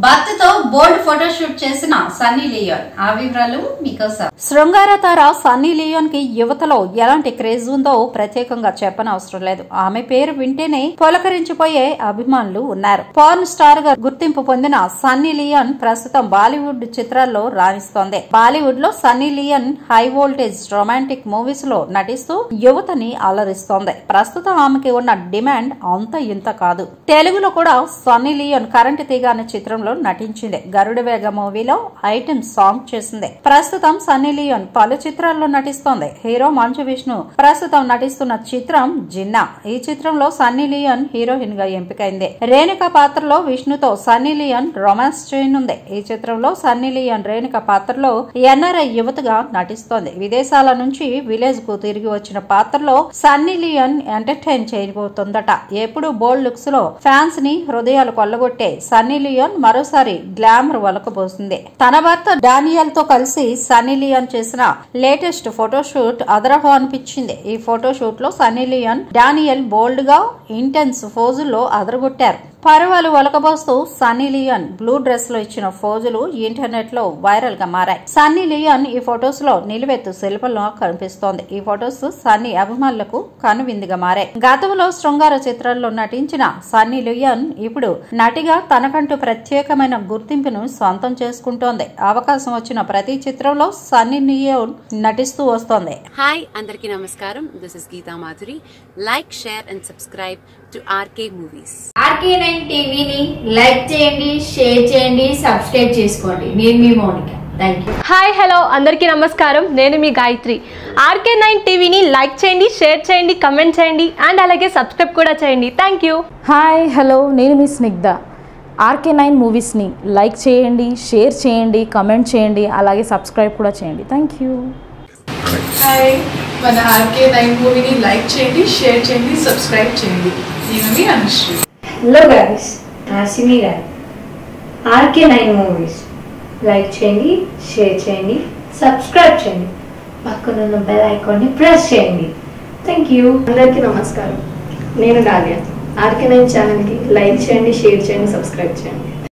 భర్తతో బోల్డ్ ఫోటోషూట్ చేసిన Sunny Leone ఆ వివరాలు మీకోసం శృంగార తార సన్నీ లియోన్ కి యువతలో ఎలాంటి క్రేజ్ ఉందో ప్రత్యేకంగా చెప్పనవసరం లేదు ఆమె పేరు వింటేనే పులకరించిపోయే అభిమానులు ఉన్నారు పర్న్ స్టార్ గా గుర్తింపు పొందిన సన్నీ లియోన్ ప్రస్తుతం బాలీవుడ్ చిత్రాల్లో రాణిస్తోంది బాలీవుడ్ లో Sunny Leone high voltage romantic movies లో నటిస్తూ యువతని అలరిస్తోంది ప్రస్తుతం ఆమెకి ఉన్న డిమాండ్ అంత ఇంత కాదు తెలుగులో కూడా సన్నీ లియోన్ కరెంట్ తీగ అనే చిత్రంలో నటించింది గరుడ వేగ మూవీలో ఐటెం సాంగ్ చేసింది ప్రస్తుతం సన్నీ లియోన్ పలు చిత్రాల్లో నటిస్తోంది హీరో మంచు విష్ణు ప్రస్తుతం నటిస్తున్న చిత్రం జిన్నా ఈ చిత్రంలో సన్నీ లియోన్ హీరోయిన్ గా ఎంపికైంది రేణుక పాత్రలో విష్ణుతో సన్నీ లియోన్ రొమాన్స్ చేయనుంది ఈ చిత్రంలో సన్నీ లియోన్ రేణుక పాత్రలో ఎన్ఆర్ఐ యువతగా నటిస్తోంది విదేశాల నుంచి విలేజ్ కు తిరిగి వచ్చిన పాత్రలో సన్నీ లియోన్ ఎంటర్టైన్ చేయబోతుందట ఎప్పుడు బోల్డ్ లుక్స్ లో ఫ్యాన్స్ ని హృదయాలు కొల్లగొట్టే సన్నీ లియోన్ మరోసారి గ్లామర్ వలకబోసింది తన భర్త డానియల్ తో కలిసి సన్నీ లియోన్ చేసిన లేటెస్ట్ ఫోటోషూట్ అదరహో అనిపించింది ఈ ఫోటోషూట్ లో సన్నీ లియోన్ డానియల్ బోల్డ్ గా ఇంటెన్స్ ఫోజుల్లో అదరగొట్టారు పరువాలు ఒలకబోస్తూ సన్నీ లియోన్ బ్లూ డ్రెస్ లో ఇచ్చిన ఫోజులు ఇంటర్నెట్ లో వైరల్ గా మారాయి సన్నీ లియోన్ ఈ ఫొటోస్ లో నిలువెత్తు శిల్పంలో కనిపిస్తోంది ఈ ఫొటోస్ సన్నీ అభిమానులకు కనువిందుగా మారాయి గతంలో శృంగార చిత్రాల్లో నటించిన సన్నీ లియోన్ ఇప్పుడు నటిగా తనకంటూ ప్రత్యేకమైన గుర్తింపును సొంతం చేసుకుంటోంది అవకాశం వచ్చిన ప్రతి చిత్రంలో సన్నీ లియోన్ నటిస్తూ వస్తోంది హాయ్ అందరికీ నమస్కారం this is Geetha Madhuri like share and subscribe to RK movies RK nine టీవీని లైక్ చేయండి షేర్ చేయండి సబ్స్క్రైబ్ చేసుకోండి నేను మీ Mounika thank you hi hello అందరికీ నమస్కారం నేను మీ గాయత్రి ఆర్కే నైన్ టీవీని లైక్ చేయండి షేర్ చేయండి కమెంట్ చేయండి అండ్ అలాగే సబ్స్క్రైబ్ కూడా చేయండి థ్యాంక్ యూ హాయ్ హలో నేను మీ స్నిగ్ధ ఆర్కే నైన్ మూవీస్ని లైక్ చేయండి షేర్ చేయండి కమెంట్ చేయండి అలాగే సబ్స్క్రైబ్ కూడా చేయండి థ్యాంక్ యూ హాయ్ మన ఆర్కే నైన్ మూవీని లైక్ చేయండి షేర్ చేయండి సబ్స్క్రైబ్ చేయండి నేను మీ అనుశ్రీ హలో గైస్ నాసిమి గారు ఆర్కే నైన్ మూవీస్ లైక్ చేయండి షేర్ చేయండి సబ్స్క్రైబ్ చేయండి పక్కనున్న బెల్ ఐకాన్ని ప్రెస్ చేయండి థ్యాంక్ యూ అందరికీ నమస్కారం నేను డాలియా ఆర్కే నైన్ ఛానల్కి లైక్ చేయండి షేర్ చేయండి సబ్స్క్రైబ్ చేయండి